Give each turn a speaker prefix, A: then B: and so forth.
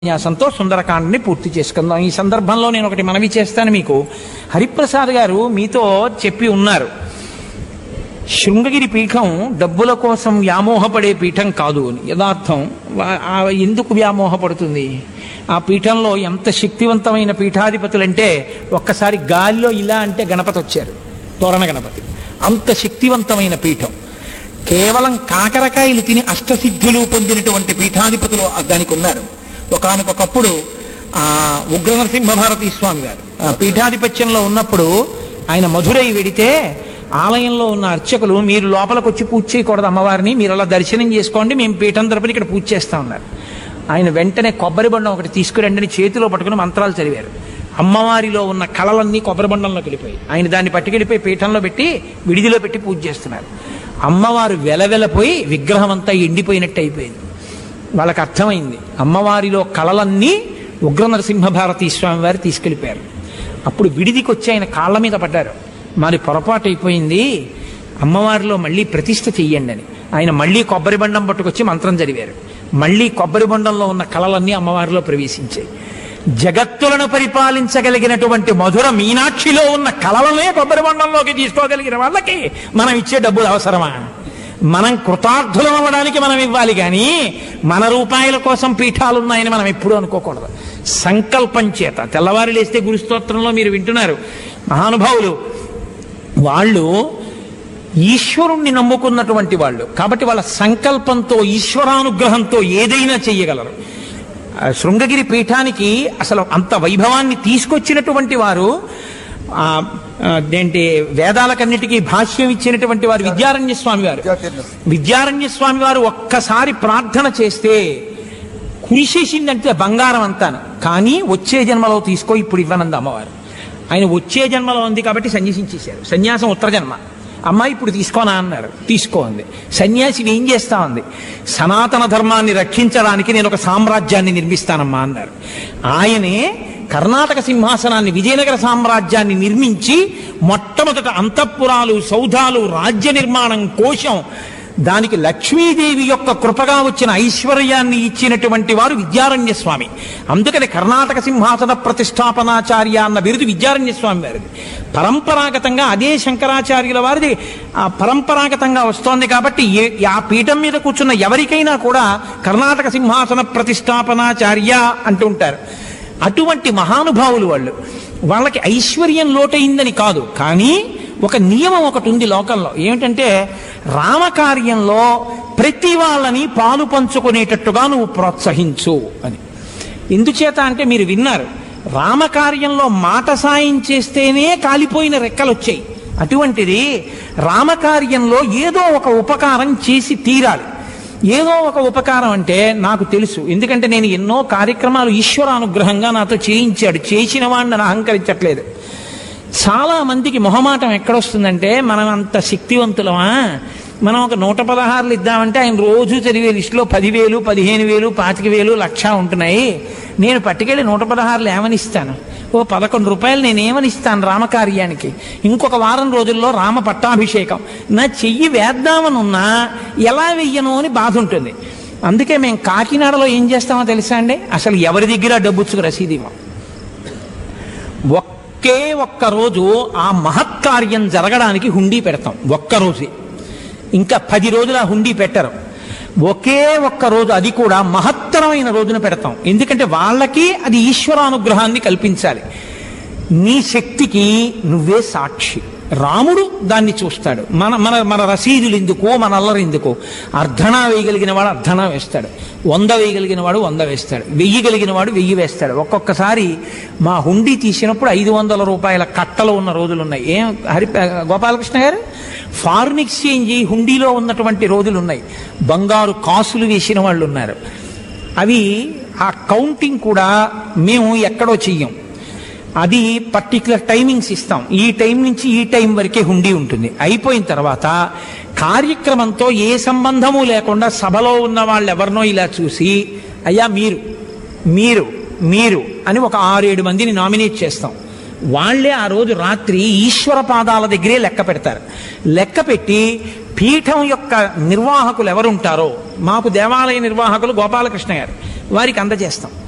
A: న్యాసంతో సుందరకాండని పూర్తి చేసుకుందాం ఈ సందర్భంలో నేను ఒకటి మనవి చేస్తాను మీకు హరిప్రసాద్ గారు మీతో చెప్పి ఉన్నారు శృంగగిరి పీఠం డబ్బుల కోసం వ్యామోహపడే పీఠం కాదు అని యథార్థం వా- ఆ ఎందుకు వ్యామోహపడుతుంది ఆ పీఠంలో ఎంత శక్తివంతమైన పీఠాధిపతులంటే ఒక్కసారి గాలిలో ఇలా అంటే గణపతి వచ్చారు తోరణ గణపతి అంత శక్తివంతమైన పీఠం కేవలం కాకరకాయలు తిని అష్టసిద్ధులు పొందినటువంటి పీఠాధిపతులు దానికి ఉన్నారు ఒకనకొకప్పుడు ఆ ఉగ్ర నరసింహ భారతీ స్వామి గారు ఆ పీఠాధిపత్యంలో ఉన్నప్పుడు ఆయన మధురై వెడితే ఆలయంలో ఉన్న అర్చకులు మీరు లోపలికి వచ్చి పూజ చేయకూడదు అమ్మవారిని మీరు అలా దర్శనం చేసుకోండి మేము పీఠం తరపున ఇక్కడ పూజ చేస్తా ఉన్నారు ఆయన వెంటనే కొబ్బరి బండం ఒకటి తీసుకురండి అని చేతిలో పట్టుకుని మంత్రాలు చదివారు అమ్మవారిలో ఉన్న కళలన్నీ కొబ్బరి బండంలోకి వెళ్ళిపోయి ఆయన దాన్ని పట్టుకెళ్ళిపోయి పీఠంలో పెట్టి విడిదిలో పెట్టి పూజ చేస్తున్నారు అమ్మవారు వెలవెలపోయి విగ్రహం అంతా ఎండిపోయినట్టు అయిపోయింది వాళ్ళకి అర్థమైంది అమ్మవారిలో కళలన్నీ ఉగ్ర నరసింహ భారతీ స్వామి వారు తీసుకెళ్ళిపోయారు అప్పుడు విడిదికి వచ్చి ఆయన కాళ్ళ మీద పడ్డారు మరి పొరపాటు అయిపోయింది అమ్మవారిలో మళ్ళీ ప్రతిష్ఠ చెయ్యండి అని ఆయన మళ్ళీ కొబ్బరి బండం పట్టుకొచ్చి మంత్రం చదివారు మళ్ళీ కొబ్బరి బండంలో ఉన్న కళలన్నీ అమ్మవారిలో ప్రవేశించాయి జగత్తులను పరిపాలించగలిగినటువంటి మధుర మీనాక్షిలో ఉన్న కళలనే కొబ్బరి బండంలోకి తీసుకోగలిగిన వాళ్ళకి మనం ఇచ్చే డబ్బులు అవసరమా మనం కృతార్థులం అవ్వడానికి మనం ఇవ్వాలి కానీ మన రూపాయల కోసం పీఠాలు ఉన్నాయని మనం ఎప్పుడూ అనుకోకూడదు సంకల్పం చేత తెల్లవారు లేస్తే గురుస్తోత్రంలో మీరు వింటున్నారు మహానుభావులు వాళ్ళు ఈశ్వరుణ్ణి నమ్ముకున్నటువంటి వాళ్ళు కాబట్టి వాళ్ళ సంకల్పంతో ఈశ్వరానుగ్రహంతో ఏదైనా చెయ్యగలరు ఆ శృంగగిరి పీఠానికి అసలు అంత వైభవాన్ని తీసుకొచ్చినటువంటి వారు ఆ, ఆ, అదేంటి వేదాలకన్నిటికీ భాష్యం ఇచ్చినటువంటి వారు విద్యారణ్య స్వామి వారు విద్యారణ్య స్వామి వారు ఒక్కసారి ప్రార్థన చేస్తే కురిసేసిందంటే బంగారం అంతాను కానీ వచ్చే జన్మలో తీసుకో ఇప్పుడు ఇవ్వనంది అమ్మవారు ఆయన వచ్చే జన్మలో ఉంది కాబట్టి సన్యాసించేశారు సన్యాసం ఉత్తర జన్మ అమ్మాయి ఇప్పుడు తీసుకోనా అన్నారు తీసుకో అంది సన్యాసి ఏం చేస్తా ఉంది సనాతన ధర్మాన్ని రక్షించడానికి నేను ఒక సామ్రాజ్యాన్ని నిర్మిస్తానమ్మా అన్నారు ఆయనే కర్ణాటక సింహాసనాన్ని విజయనగర సామ్రాజ్యాన్ని నిర్మించి మొట్టమొదట అంతఃపురాలు సౌధాలు రాజ్య నిర్మాణం కోశం దానికి లక్ష్మీదేవి యొక్క కృపగా వచ్చిన ఐశ్వర్యాన్ని ఇచ్చినటువంటి వారు విద్యారణ్య స్వామి అందుకని కర్ణాటక సింహాసన ప్రతిష్టాపనాచార్య అన్న బిరుదు విద్యారణ్య స్వామి వారిది పరంపరాగతంగా అదే శంకరాచార్యుల వారిది ఆ పరంపరాగతంగా వస్తోంది కాబట్టి ఏ- ఆ పీఠం మీద కూర్చున్న ఎవరికైనా కూడా కర్ణాటక సింహాసన ప్రతిష్టాపనాచార్య అంటూ ఉంటారు అటువంటి మహానుభావులు వాళ్ళు వాళ్ళకి ఐశ్వర్యం లోటైందని కాదు కానీ ఒక నియమం ఒకటి ఉంది లోకంలో ఏమిటంటే రామకార్యంలో ప్రతి వాళ్ళని పాలు పంచుకునేటట్టుగా నువ్వు ప్రోత్సహించు అని ఎందుచేత అంటే మీరు విన్నారు రామకార్యంలో మాట సాయం చేస్తేనే కాలిపోయిన రెక్కలు వచ్చాయి అటువంటిది రామకార్యంలో ఏదో ఒక ఉపకారం చేసి తీరాలి ఏదో ఒక ఉపకారం అంటే నాకు తెలుసు ఎందుకంటే నేను ఎన్నో కార్యక్రమాలు ఈశ్వరానుగ్రహంగా నాతో చేయించాడు చేసిన వాడిని నేను అహంకరించట్లేదు చాలా మందికి మొహమాటం ఎక్కడొస్తుందంటే మనం అంత శక్తివంతులమా మనం ఒక నూట పదహారులు ఇద్దామంటే ఆయన రోజు చదివే లిస్టులో పదివేలు పదిహేను వేలు పాతిక వేలు లక్ష ఉంటున్నాయి నేను పట్టుకెళ్ళి నూట పదహారులు ఏమని ఇస్తాను ఓ పదకొండు రూపాయలు నేను ఏమని ఇస్తాను రామకార్యానికి ఇంకొక వారం రోజుల్లో రామ పట్టాభిషేకం నా చెయ్యి వేద్దామనున్నా ఎలా వెయ్యను అని బాధ ఉంటుంది అందుకే మేము కాకినాడలో ఏం చేస్తామో తెలుసా అండి అసలు ఎవరి దగ్గర డబ్బుచ్చుకు రసీదు ఇవ్వం ఒకే ఒక్క రోజు ఆ మహత్కార్యం జరగడానికి హుండీ పెడతాం ఒక్క రోజే ఇంకా పది రోజులు ఆ హుండీ పెట్టరు ఒకే ఒక్క రోజు అది కూడా మహత్తరమైన రోజున పెడతాం ఎందుకంటే వాళ్ళకి అది ఈశ్వరానుగ్రహాన్ని కల్పించాలి నీ శక్తికి నువ్వే సాక్షి రాముడు దాన్ని చూస్తాడు మన మన మన రసీదులు ఎందుకు మన అల్లరి ఎందుకు అర్ధనా వేయగలిగిన వాడు అర్ధనా వేస్తాడు వంద వేయగలిగిన వాడు వంద వేస్తాడు వెయ్యి కలిగిన వాడు వెయ్యి వేస్తాడు ఒక్కొక్కసారి మా హుండీ తీసినప్పుడు ఐదు వందల రూపాయల కట్టలు ఉన్న రోజులు ఉన్నాయి ఏం హరి గోపాలకృష్ణ గారు ఫారిన్ ఎక్స్చేంజ్ హుండీలో ఉన్నటువంటి రోజులు ఉన్నాయి బంగారు కాసులు వేసిన వాళ్ళు ఉన్నారు అవి ఆ కౌంటింగ్ కూడా మేము ఎక్కడో చెయ్యం అది పర్టికులర్ టైమింగ్స్ ఇస్తాం ఈ టైం నుంచి ఈ టైం వరకే హుండీ ఉంటుంది అయిపోయిన తర్వాత కార్యక్రమంతో ఏ సంబంధము లేకుండా సభలో ఉన్న వాళ్ళు ఎవరినో ఇలా చూసి అయ్యా మీరు మీరు మీరు అని ఒక ఆరేడు మందిని నామినేట్ చేస్తాం వాళ్ళే ఆ రోజు రాత్రి ఈశ్వర పాదాల దగ్గరే లెక్క పెడతారు లెక్క పెట్టి పీఠం యొక్క నిర్వాహకులు ఎవరుంటారో మాకు దేవాలయ నిర్వాహకులు గోపాలకృష్ణ గారు వారికి అందజేస్తాం